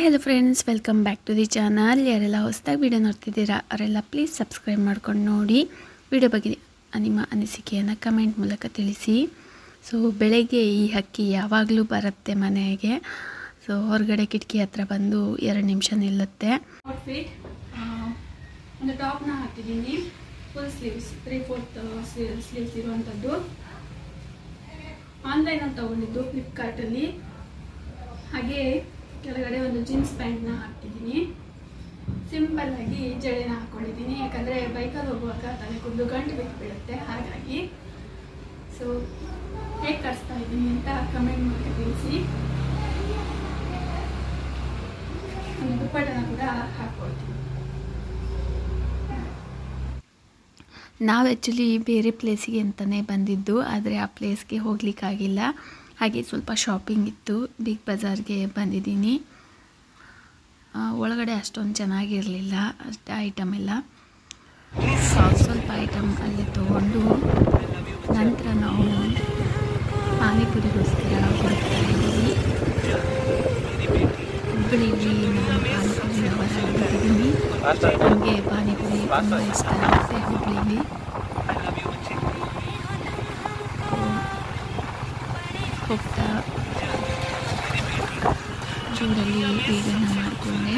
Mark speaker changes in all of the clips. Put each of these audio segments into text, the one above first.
Speaker 1: hello friends welcome back to the channel ಯಾರೆಲ್ಲ ಹೊಸದಾಗಿ video ನೋಡ್ತಿದ್ದೀರಾ ಅವರೆಲ್ಲ ಪ್ಲೀಸ್ ಸಬ್ಸ್ಕ್ರೈಬ್ ಮಾಡ್ಕೊಂಡು ನೋಡಿ ವಿಡಿಯೋ ಬಗ್ಗೆ ನಿಮ್ಮ ಅನಿಸಿಕೆಯನ್ನು ಕಮೆಂಟ್ ಮೂಲಕ ತಿಳಿಸಿ ಸೊ ಬೆಳಗ್ಗೆ ಈ ಹಕ್ಕಿ ಯಾವಾಗಲೂ ಬರುತ್ತೆ ಮನೆಗೆ ಸೊ ಹೊರಗಡೆ ಕಿಟಕಿ ಹತ್ರ ಬಂದು ಎರಡು ನಿಮಿಷ ನಿಲ್ಲುತ್ತೆ
Speaker 2: ಔಟ್ಫಿಟ್ ಒಂದು ಟಾಪ್ನ ಹಾಕಿದ್ದೀನಿ full sleeves three fourth sleeves ಇರುವಂಥದ್ದು ಆನ್ಲೈನಲ್ಲಿ ತೊಗೊಂಡಿದ್ದು ಫ್ಲಿಪ್ಕಾರ್ಟಲ್ಲಿ ಹಾಗೆ ಕೆಳಗಡೆ ಒಂದು ಜೀನ್ಸ್ ಪ್ಯಾಂಟ್ನ ಹಾಕ್ತಿದ್ದೀನಿ ಸಿಂಪಲ್ ಆಗಿ ಜಡೆನ ಹಾಕ್ಕೊಂಡಿದ್ದೀನಿ ಯಾಕಂದರೆ ಬೈಕಲ್ಲಿ ಹೋಗುವಾಗ ತಲೆ ಕೂದಲು ಗಂಟು ಬಿಟ್ಟು ಬೀಳುತ್ತೆ ಹಾಗಾಗಿ ಸೊ ಹೇಗೆ ಕಟ್ಸ್ತಾ ಇದ್ದೀನಿ ಅಂತ ಕಮೆಂಟ್ ಮಾಡಿ ತಿಳಿಸಿ ಒಂದು ದುಪ್ಪಟ್ಟನ ಕೂಡ ಹಾಕ್ಕೊಳ್ತೀನಿ
Speaker 1: ನಾವು ಆ್ಯಕ್ಚುಲಿ ಬೇರೆ ಪ್ಲೇಸಿಗೆ ಅಂತಲೇ ಬಂದಿದ್ದು ಆದರೆ ಆ ಪ್ಲೇಸ್ಗೆ ಹೋಗ್ಲಿಕ್ಕಾಗಿಲ್ಲ ಹಾಗೆ ಸ್ವಲ್ಪ ಶಾಪಿಂಗ್ ಇತ್ತು ಬಿಗ್ ಬಜಾರ್ಗೆ ಬಂದಿದ್ದೀನಿ ಆ, ಒಳಗಡೆ ಅಷ್ಟೊಂದು ಚೆನ್ನಾಗಿರಲಿಲ್ಲ ಅಷ್ಟು ಐಟಮ್ ಎಲ್ಲ ಸ್ವಲ್ಪ ಐಟಮ್ ಅಲ್ಲಿ ತೊಗೊಂಡು ನಂತರ ನಾವು ಪಾನಿಪುರಿಗೋಸ್ಕರ ಹುಡುಕ್ತಾ ಇದ್ದೀವಿ ಹುಬ್ಬಳ್ಳಿಲಿ ನಾನು ಪಾನಿಪುರಿ ಅವರ ಆಗಿದ್ದೀನಿ ನನಗೆ ಪಾನಿಪುರಿ ತುಂಬ ಇಷ್ಟ ಆಗುತ್ತೆ ಹುಬ್ಬಳ್ಳಿಲಿ ಹೋಗ್ತಾ ರೋಡಲ್ಲಿ ಬೇಗನ ಮಾಡಿಕೊಂಡೆ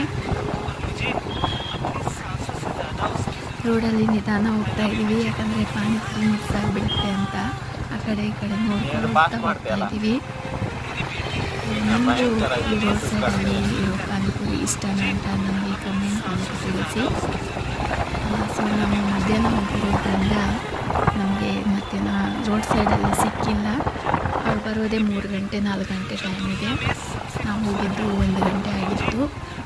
Speaker 1: ರೋಡಲ್ಲಿ ನಿಧಾನ ಹೋಗ್ತಾ ಇದ್ದೀವಿ ಯಾಕಂದರೆ ಪಾನಿಪುರಿ ಮಿಸ್ ಆಗಿಬಿಡುತ್ತೆ ಅಂತ ಆ ಕಡೆ ಈ ಕಡೆ ನೋಡ್ಕೊಂಡು ಹೋಗ್ತಾ ಹೋಗ್ತಾ ಇದ್ದೀವಿ ನಿಮಗೂ ಈ ರೋಡ್ ಸೈಡಲ್ಲಿ ಇರೋ ಪಾನಿಪುರಿ ಇಷ್ಟನಾ ಅಂತ ನಮಗೆ ಕಮೆಂಟ್ ಮೂಲಕ ತಿಳಿಸಿ ಸೊ ನಾವು ಮಧ್ಯಾಹ್ನ ಹೋಗಿರೋದ್ರಿಂದ ನಮಗೆ ಮಧ್ಯಾಹ್ನ ರೋಡ್ ಸೈಡಲ್ಲಿ ಸಿಕ್ಕಿಲ್ಲ ಅವ್ರು ಬರೋದೇ ಮೂರು ಗಂಟೆ ನಾಲ್ಕು ಗಂಟೆ ಟೈಮಿಗೆ ನಾವು ಹೋಗಿದ್ದು ಒಂದು ಗಂಟೆ ಆಗಿತ್ತು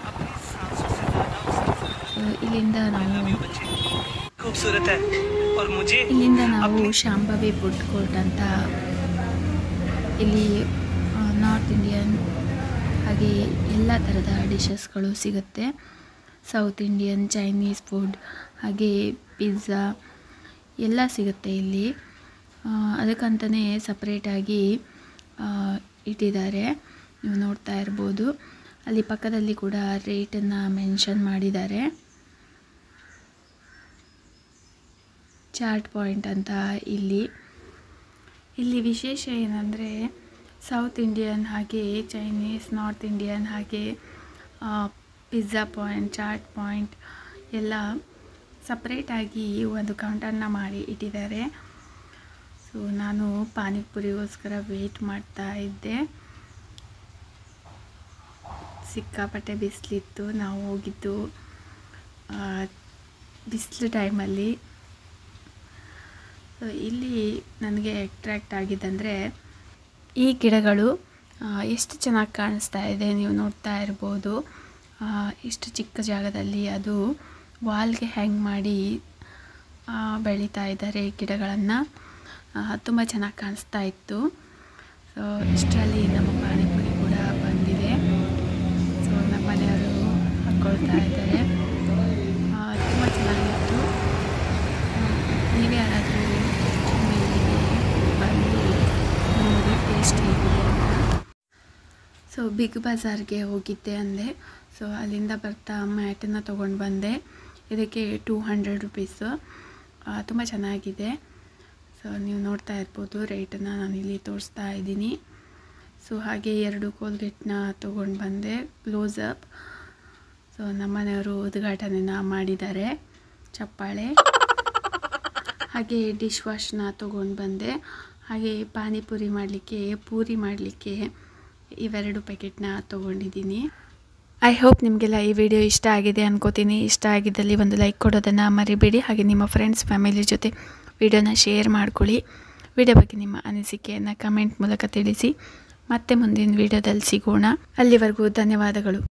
Speaker 1: ಸೊ ಇಲ್ಲಿಂದ ನಾವು
Speaker 3: खूबसूरत है और मुझे
Speaker 1: ಇಲ್ಲಿಂದ ನಾವು ಶಾಂಭವಿ ಫುಡ್ ಕೋರ್ಟ್ ಅಂತ ಇಲ್ಲಿ ನಾರ್ತ್ ಇಂಡಿಯನ್ ಹಾಗೆ ಎಲ್ಲ ಥರದ ಡಿಶಸ್ಗಳು ಸಿಗುತ್ತೆ ಸೌತ್ ಇಂಡಿಯನ್ ಚೈನೀಸ್ ಫುಡ್ ಹಾಗೆ ಪಿಜ್ಜಾ ಎಲ್ಲ ಸಿಗುತ್ತೆ ಇಲ್ಲಿ ಆ, ಅದಕ್ಕಂತಲೇ ಸಪ್ರೇಟಾಗಿ ಇಟ್ಟಿದ್ದಾರೆ ನೀವು ನೋಡ್ತಾ ಇರ್ಬೋದು ಅಲ್ಲಿ ಪಕ್ಕದಲ್ಲಿ ಕೂಡ ರೇಟನ್ನು ಮೆನ್ಷನ್ ಮಾಡಿದ್ದಾರೆ ಚಾರ್ಟ್ ಪಾಯಿಂಟ್ ಅಂತ ಇಲ್ಲಿ ಇಲ್ಲಿ ವಿಶೇಷ ಏನಂದರೆ ಸೌತ್ ಇಂಡಿಯನ್ ಹಾಗೆ ಚೈನೀಸ್ ನಾರ್ತ್ ಇಂಡಿಯನ್ ಹಾಗೆ ಪಿಜ್ಜಾ ಪಾಯಿಂಟ್ ಚಾಟ್ ಪಾಯಿಂಟ್ ಎಲ್ಲ ಸಪ್ರೇಟಾಗಿ ಒಂದು ಕೌಂಟರ್ನ ಮಾಡಿ ಇಟ್ಟಿದ್ದಾರೆ ಸೊ ನಾನು ಪಾನಿಪುರಿಗೋಸ್ಕರ ವೆಯ್ಟ್ ಮಾಡ್ತಾ ಇದ್ದೆ ಸಿಕ್ಕಾಪಟ್ಟೆ ಬಿಸಿಲಿತ್ತು ನಾವು ಹೋಗಿದ್ದು ಬಿಸಿಲು ಟೈಮಲ್ಲಿ ಸೊ ಇಲ್ಲಿ ನನಗೆ ಅಟ್ರ್ಯಾಕ್ಟ್ ಆಗಿದ್ದಂದರೆ ಈ ಗಿಡಗಳು ಆ, ಎಷ್ಟು ಚೆನ್ನಾಗಿ ಕಾಣಿಸ್ತಾ ಇದೆ ನೀವು ನೋಡ್ತಾ ಇರ್ಬೋದು ಆ, ಇಷ್ಟು ಚಿಕ್ಕ ಜಾಗದಲ್ಲಿ ಅದು ವಾಲ್ಗೆ ಹ್ಯಾಂಗ್ ಮಾಡಿ ಆ, ಬೆಳೀತಾ ಇದ್ದಾರೆ ಗಿಡಗಳನ್ನು ತುಂಬ ಚೆನ್ನಾಗಿ ಕಾಣಿಸ್ತಾ ಇತ್ತು ಸೊ ಇಷ್ಟರಲ್ಲಿ ನಮ್ಮ ಪಾನಿಪುರಿ ಕೂಡ ಬಂದಿದೆ ಸೊ ನಮ್ಮ ಮನೆಯವರು ಹಾಕ್ಕೊಳ್ತಾ ಇದ್ದಾರೆ ತುಂಬ ಚೆನ್ನಾಗಿತ್ತು ನೀವೇ ಯಾರಾದರೂ ಇಲ್ಲಿಗೆ ಬಂದು ನೋಡಿ ಟೇಸ್ಟ್ ಹೇಗಿದೆ ಅಂತ ಸೊ ಬಿಗ್ ಬಜಾರ್ಗೆ ಹೋಗಿದ್ದೆ ಅಂದೆ ಸೊ ಅಲ್ಲಿಂದ ಬರ್ತಾ ಮ್ಯಾಟನ್ನು ತೊಗೊಂಡು ಬಂದೆ ಇದಕ್ಕೆ ಟೂ ಹಂಡ್ರೆಡ್ ರುಪೀಸು ತುಂಬ ಚೆನ್ನಾಗಿದೆ ಸೊ ನೀವು ನೋಡ್ತಾ ಇರ್ಬೋದು ರೇಟನ್ನು ನಾನು ಇಲ್ಲಿ ತೋರಿಸ್ತಾ ಇದ್ದೀನಿ ಸೊ ಹಾಗೆ ಎರಡು ಕೋಲ್ಗೇಟ್ನ ತೊಗೊಂಡು ಬಂದೆ ಕ್ಲೋಸ್ ಅಪ್ ಸೊ ನಮ್ಮನೆಯವರು ಉದ್ಘಾಟನೆನ ಮಾಡಿದ್ದಾರೆ ಚಪ್ಪಾಳೆ ಹಾಗೆ ಡಿಶ್ ವಾಶ್ನ ತೊಗೊಂಡು ಬಂದೆ ಹಾಗೆ ಪಾನಿಪುರಿ ಮಾಡಲಿಕ್ಕೆ ಪೂರಿ ಮಾಡಲಿಕ್ಕೆ ಇವೆರಡು ಪ್ಯಾಕೆಟ್ನ ತೊಗೊಂಡಿದ್ದೀನಿ ಐ ಹೋಪ್ ನಿಮಗೆಲ್ಲ ಈ ವಿಡಿಯೋ ಇಷ್ಟ ಆಗಿದೆ ಅನ್ಕೋತೀನಿ ಇಷ್ಟ ಆಗಿದ್ದಲ್ಲಿ ಒಂದು ಲೈಕ್ ಕೊಡೋದನ್ನು ಮರಿಬೇಡಿ ಹಾಗೆ ನಿಮ್ಮ ಫ್ರೆಂಡ್ಸ್ ಫ್ಯಾಮಿಲಿ ಜೊತೆ ವಿಡಿಯೋನ ಶೇರ್ ಮಾಡ್ಕೊಳ್ಳಿ ವಿಡಿಯೋ ಬಗ್ಗೆ ನಿಮ್ಮ ಅನಿಸಿಕೆಯನ್ನು ಕಮೆಂಟ್ ಮೂಲಕ ತಿಳಿಸಿ ಮತ್ತೆ ಮುಂದಿನ ವಿಡಿಯೋದಲ್ಲಿ ಸಿಗೋಣ ಅಲ್ಲಿವರೆಗೂ ಧನ್ಯವಾದಗಳು